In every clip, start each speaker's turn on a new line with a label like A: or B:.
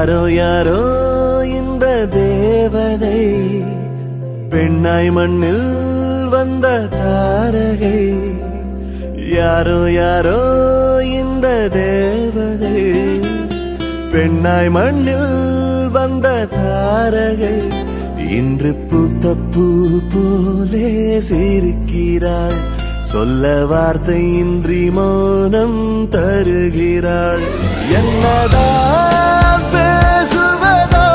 A: யாரோ யாரோ இந்த தேவதை பெண்ணாய் மண்ணில் வந்த தாரகை யாரோ யாரோ இந்த தேவதை பெண்ணாய் மண்ணில் வந்த தாரகை இன்று பூத்த பூ போலே சிரிக்கிறாள் சொல்ல வார்த்தை இன்றி மௌனம் தருகிறாள் என்னதான் பேசுவதோ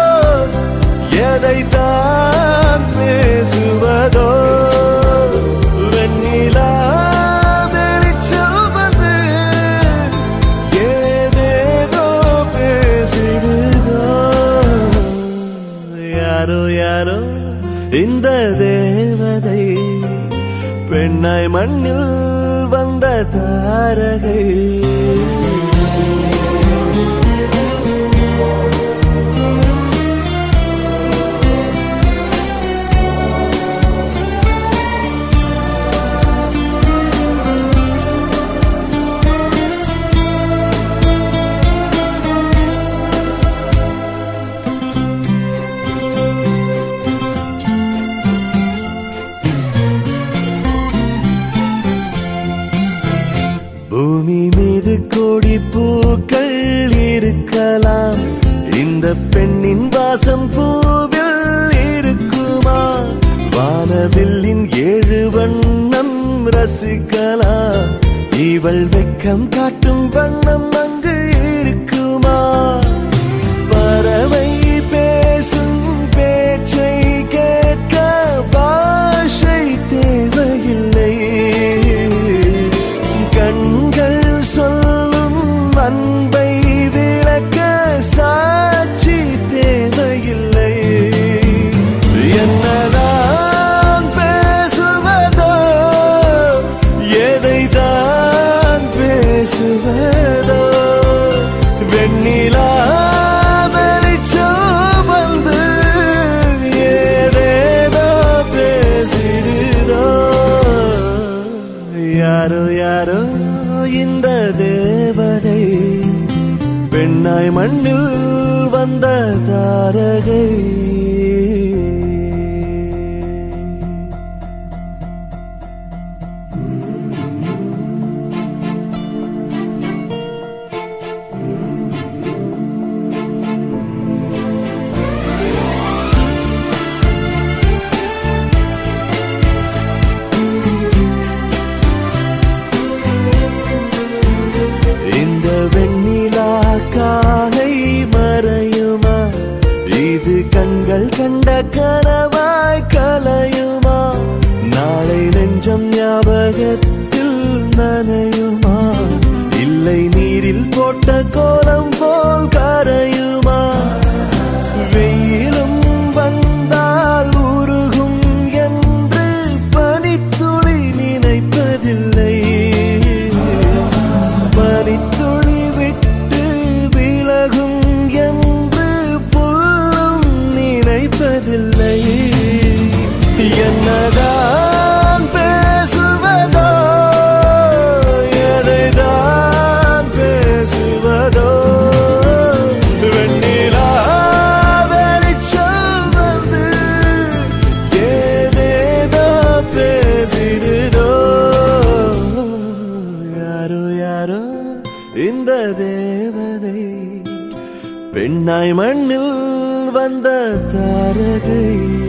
A: எதைத்தான் பேசுவதோ வெண்ணிலா வெளிச்சம் வந்து ஏதேதோ பேசிடுதோ யாரோ யாரோ இந்த தேவதை பெண்ணாய் மண்ணில் வந்த தாரகை பூமி மீது கோடி பூக்கள் இருக்கலாம் இந்த பெண்ணின் வாசம் பூவில் இருக்குமா வானவில்லின் ஏழு வண்ணம் ரசிக்கலாம் இவள் வெக்கம் காட்டும் வண்ணம் அங்கு இருக்குமா பறவை பேசும் பேச்சை கேட்க பாஷை தேவையில்லை கண்கள் சொல்லும் அன்பை விளக்க சாட்சி தேவையில்லை என்னதான் பேசுவதோ எதைதான் பேசுவதோ வெண்ணிலா வெளிச்சம் வந்து ஏதேதோ பேசிடுதோ யாரோ யாரோ இந்த தேவதை பெண்ணாய் மண்ணில் வந்த தாரகை இந்த வெண்ணிலா காலை மறையுமா இது கண்கள் கண்ட கனவாய் கலையுமா நாளை நெஞ்சம் ஞாபகத்தில் நனையுமா இல்லை நீரில் போட்ட கோலம் போல் கரையுமா வெயிலும் வந்தால் உருகும் என்று பனித்துளி நினைப்பதில்லை பனித்துளி விட்டு விலகும் என்று புல்லும் நினைப்பதில்லை என்னதான் பேசுவதோ எதைதான் பேசுவதோ வெண்ணிலா வெளிச்சம் வந்து ஏதேதோ பேசிடுதோ யாரோ யாரோ இந்த தேவதை பெண்ணாய் மண்ணில் வந்த தாரகை